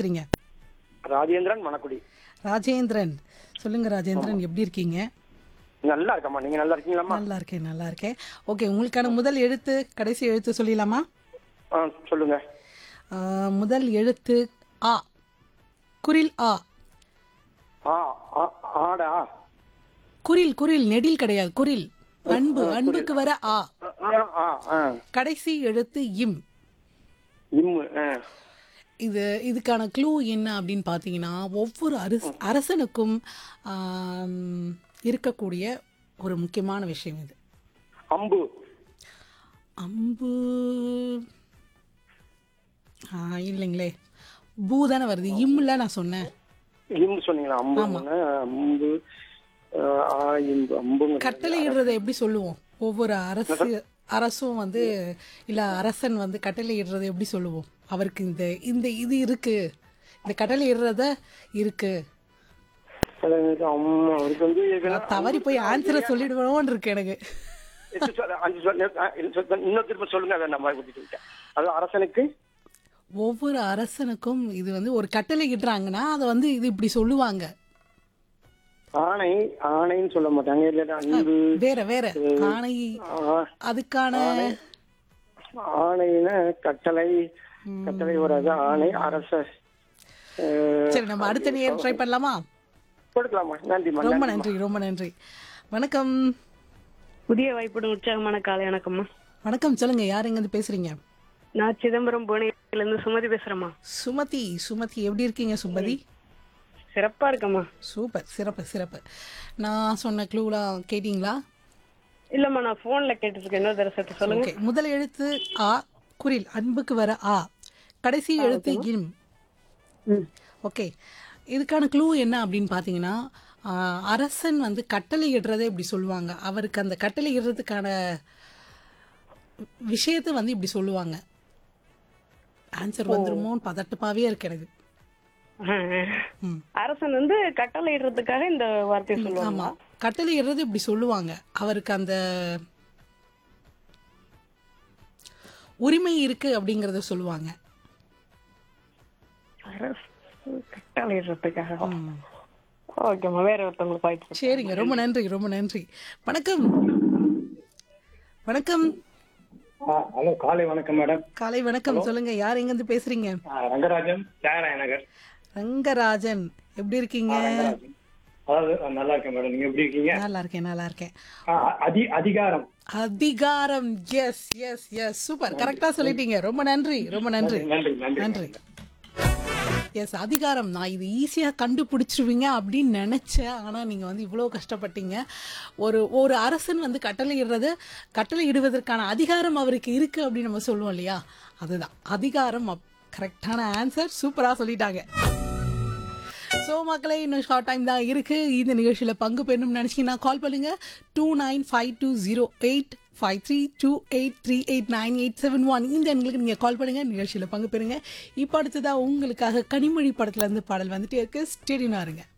பேசுறீங்க ராஜேந்திரன் மணக்குடி ராஜேந்திரன் சொல்லுங்க ராஜேந்திரன் எப்படி இருக்கீங்க நல்லா இருக்கம்மா நீங்க நல்லா இருக்கீங்களாம்மா நல்லா இருக்கேன் நல்லா இருக்கேன் ஓகே உங்களுக்கான முதல் எழுத்து கடைசி எழுத்து சொல்லிடலாமா ஆ சொல்லுங்க ஆ, முதல் எழுத்து ஆ குரில் ஆ ஆ ஆ, ஆடா குரில் குரில் நெடில் கிடையாது குரில் அன்பு அன்புக்கு வர ஆ ஆ ஆ ஆ கடைசி எழுத்து இம் இம்மு ஆ இது இதுக்கான க்ளூ என்ன அப்படின்னு பார்த்தீங்கன்னா ஒவ்வொரு அரச அரசனுக்கும் ஆம், இருக்கக்கூடிய ஒரு முக்கியமான விஷயம் இது அம்பு அம்பு ஆ, இல்லைங்களே பூ தானே வருது இம்ல நான் சொன்னேன் இம்பு சொன்னீங்களா அம்பு அம்பு ஆ, ஆ இம்பு அம்புங்க கட்டளை இடுறதை எப்படி சொல்லுவோம் ஒவ்வொரு அரசு அரசும் வந்து இல்ல அரசன் வந்து கட்டளை இடுறதை எப்படி சொல்லுவோம் அவருக்கு இந்த இந்த இது இருக்கு இந்த கட்டளை இடுறத இருக்கு எனக்கு அம்மா அவருக்கு வந்து ஏற்கனவே நான் தவறி போய் ஆன்சரை சொல்லிடுவோம்னு இருக்கு எனக்கு எட்டு சொல், அஞ்சு சொல், ஆ, இன்னும் சொல், இன்னொரு திரும்ப சொல்லுங்க அதை நம்ம விட்டுட்டு விட்டேன் அது அரசனுக்கு ஒவ்வொரு அரசனுக்கும் இது வந்து ஒரு கட்டளை இடுறாங்கன்னா அதை வந்து இது இப்படி சொல்லுவாங்க ஆணை ஆணைன்னு சொல்ல மாட்டாங்க இல்ல அன்பு வேற வேற ஆணை ஆ, அதுக்கான ஆணைன கட்டளை கட்டளை வராது ஆணை அரச ஆ, சரி நம்ம அடுத்த நேரம் ட்ரை பண்ணலாமா கொடுக்கலாமா நன்றிம்மா ரொம்ப நன்றி நன்றி ரொம்ப நன்றி வணக்கம் புதிய வாய்ப்புடன் உற்சாகமான காலை வணக்கம்மா வணக்கம் சொல்லுங்க யார் எங்க இருந்து பேசுறீங்க நான் சிதம்பரம் புவனேஸ்வரில இருந்து சுமதி பேசுறேம்மா சுமதி சுமதி எப்படி இருக்கீங்க சுமதி சிறப்பா இருக்கம்மா சூப்பர் சிறப்பு சிறப்பு நான் சொன்ன க்ளூலாம் கேட்டிங்களா இல்லம்மா நான் போன்ல கேட்டுட்டு இருக்கேன் இன்னொரு தடவை சேர்த்து சொல்லுங்க ஓகே முதல் எழுத்து ஆ குரில் அன்புக்கு வர ஆ கடைசி எழுத்து இம் ம். ஓகே இதுக்கான க்ளூ என்ன அப்படின்னு பார்த்தீங்கன்னா ஆ, அரசன் வந்து கட்டளை இடுறதை இப்படி சொல்லுவாங்க அவருக்கு அந்த கட்டளை இடுறதுக்கான விஷயத்தை வந்து இப்படி சொல்லுவாங்க ஆன்சர் வந்துருமோன்னு பதட்டமாவே இருக்கு எனக்கு ஆ, ஆ. ம். அரசன் வந்து கட்டளை இடுறதுக்காக இந்த வார்த்தையை சொல்லுவாங்க ஆமா கட்டளை இடுறது இப்படி சொல்லுவாங்க அவருக்கு அந்த உரிமை இருக்கு அப்படிங்கறத சொல்லுவாங்க அரசு கட்டளை இடுறதுக்காக ஓகேம்மா வேற ஒருத்தவங்களுக்கு வாய்ப்பு சரிங்க ரொம்ப நன்றி ரொம்ப நன்றி வணக்கம் வணக்கம் ஹலோ காலை வணக்கம் மேடம் காலை வணக்கம் சொல்லுங்க யார் எங்க இருந்து பேசுறீங்க ரங்கராஜன் தியாகராய நகர் ரங்கராஜன் எப்படி இருக்கீங்க அதாவது நல்லா இருக்கேன் மேடம் நீங்க எப்படி இருக்கீங்க நல்லா இருக்கேன் நல்லா இருக்கேன் அதி அதிகாரம் அதிகாரம் எஸ் எஸ் எஸ் சூப்பர் கரெக்டா சொல்லிட்டீங்க ரொம்ப நன்றி ரொம்ப நன்றி நன்றி நன்றி நன்றி எஸ் அதிகாரம் நான் இது ஈஸியாக கண்டுபிடிச்சிருவீங்க அப்படின்னு நினச்சேன் ஆனால் நீங்கள் வந்து இவ்வளோ கஷ்டப்பட்டீங்க ஒரு ஒரு அரசன் வந்து கட்டளை இடுறது கட்டளை இடுவதற்கான அதிகாரம் அவருக்கு இருக்குது அப்படின்னு நம்ம சொல்லுவோம் இல்லையா அதுதான் அதிகாரம் கரெக்டான ஆன்சர் சூப்பராக சொல்லிட்டாங்க ஸோ மக்களே இன்னும் ஷார்ட் டைம் தான் இருக்குது இந்த நிகழ்ச்சியில் பங்கு பெறணும்னு நினச்சிங்கன்னா கால் பண்ணுங்க two nine five two zero eight five three two eight three eight nine eight seven one இந்த எண்களுக்கு நீங்கள் கால் பண்ணுங்கள் நிகழ்ச்சியில் பங்கு பெறுங்க இப்போ அடுத்ததாக உங்களுக்காக கனிமொழி படத்துலேருந்து பாடல் வந்துட்டே இருக்கு ஸ்டேடியம் இருங்க